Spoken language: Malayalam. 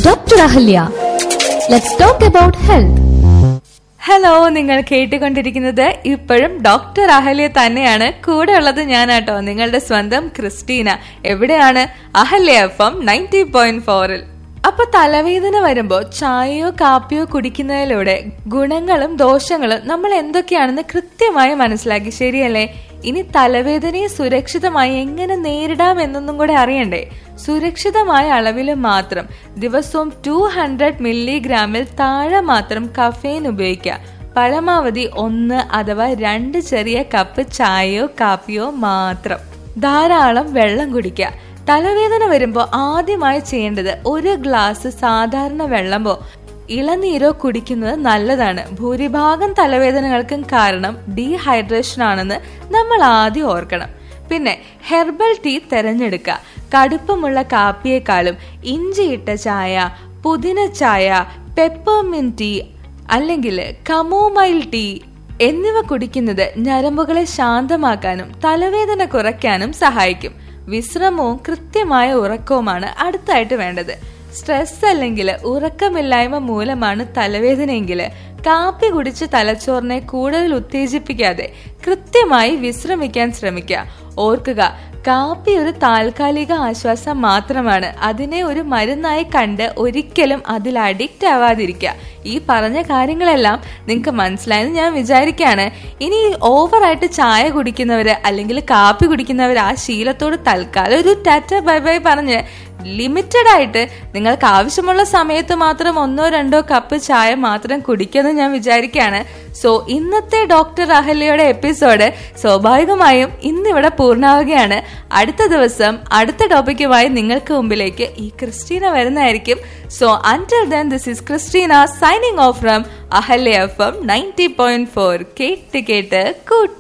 Dr. Ahalya. Let's talk about health. Hello നിങ്ങൾ കേട്ടുകൊണ്ടിരിക്കുന്നത് ഇപ്പോഴും ഡോക്ടർ അഹല്യ തന്നെയാണ് കൂടെ ഉള്ളത് ഞാനാട്ടോ നിങ്ങളുടെ സ്വന്തം ക്രിസ്റ്റീന എവിടെയാണ് Ahalya F M ninety point ഫോറിൽ അപ്പൊ തലവേദന വരുമ്പോ ചായയോ കാപ്പിയോ കുടിക്കുന്നതിലൂടെ ഗുണങ്ങളും ദോഷങ്ങളും നമ്മൾ എന്തൊക്കെയാണെന്ന് കൃത്യമായി മനസ്സിലാക്കി ശരിയല്ലേ ഇനി തലവേദനയെ സുരക്ഷിതമായി എങ്ങനെ നേരിടാം എന്നൊന്നും കൂടെ അറിയണ്ടേ സുരക്ഷിതമായ അളവിൽ മാത്രം ദിവസവും ടു ഹൺഡ്രഡ് മില്ലിഗ്രാമിൽ താഴെ മാത്രം കഫെയിൻ ഉപയോഗിക്കുക പരമാവധി ഒന്ന് അഥവാ രണ്ട് ചെറിയ കപ്പ് ചായയോ കാപ്പിയോ മാത്രം ധാരാളം വെള്ളം കുടിക്കുക തലവേദന വരുമ്പോൾ ആദ്യമായി ചെയ്യേണ്ടത് ഒരു ഗ്ലാസ് സാധാരണ വെള്ളമോ ഇളനീരോ കുടിക്കുന്നത് നല്ലതാണ് ഭൂരിഭാഗം തലവേദനകൾക്കും കാരണം ഡീഹൈഡ്രേഷൻ ആണെന്ന് നമ്മൾ ആദ്യം ഓർക്കണം പിന്നെ ഹെർബൽ ടീ തിരഞ്ഞെടുക്കുക കടുപ്പമുള്ള കാപ്പിയേക്കാളും ഇഞ്ചിയിട്ട ചായ പുതിന ചായ പെപ്പർമിൻ ടീ അല്ലെങ്കിൽ കമോമൈൽ ടീ എന്നിവ കുടിക്കുന്നത് ഞരമ്പുകളെ ശാന്തമാക്കാനും തലവേദന കുറയ്ക്കാനും സഹായിക്കും വിശ്രമവും കൃത്യമായ ഉറക്കവുമാണ് അടുത്തായിട്ട് വേണ്ടത് സ്ട്രെസ് അല്ലെങ്കിൽ ഉറക്കമില്ലായ്മ മൂലമാണ് തലവേദനയെങ്കിൽ കാപ്പി കുടിച്ച് തലച്ചോറിനെ കൂടുതൽ ഉത്തേജിപ്പിക്കാതെ കൃത്യമായി വിശ്രമിക്കാൻ ശ്രമിക്കുക ഓർക്കുക കാപ്പി ഒരു താൽക്കാലിക ആശ്വാസം മാത്രമാണ് അതിനെ ഒരു മരുന്നായി കണ്ട് ഒരിക്കലും അതിൽ അഡിക്റ്റ് ആവാതിരിക്കുക ഈ പറഞ്ഞ കാര്യങ്ങളെല്ലാം നിങ്ങൾക്ക് മനസ്സിലായെന്ന് ഞാൻ വിചാരിക്കുകയാണ് ഇനി ഓവറായിട്ട് ചായ കുടിക്കുന്നവര് അല്ലെങ്കിൽ കാപ്പി കുടിക്കുന്നവർ ആ ശീലത്തോട് തൽക്കാലം ഒരു ടാറ്റ ബൈ ബൈ പറഞ്ഞ് ലിമിറ്റഡ് ആയിട്ട് നിങ്ങൾക്ക് ആവശ്യമുള്ള സമയത്ത് മാത്രം ഒന്നോ രണ്ടോ കപ്പ് ചായ മാത്രം കുടിക്കുമെന്ന് ഞാൻ വിചാരിക്കുകയാണ് സോ ഇന്നത്തെ ഡോക്ടർ അഹല്യയുടെ എപ്പിസോഡ് സ്വാഭാവികമായും ഇന്നിവിടെ പൂർണ്ണമാവുകയാണ് അടുത്ത ദിവസം അടുത്ത ടോപ്പിക്കുമായി നിങ്ങൾക്ക് മുമ്പിലേക്ക് ഈ ക്രിസ്റ്റീന വരുന്നതായിരിക്കും so until then this is Christina signing off from Ahalya F M ninety point four കേട്ട് കേട്ട് കൂട്ട്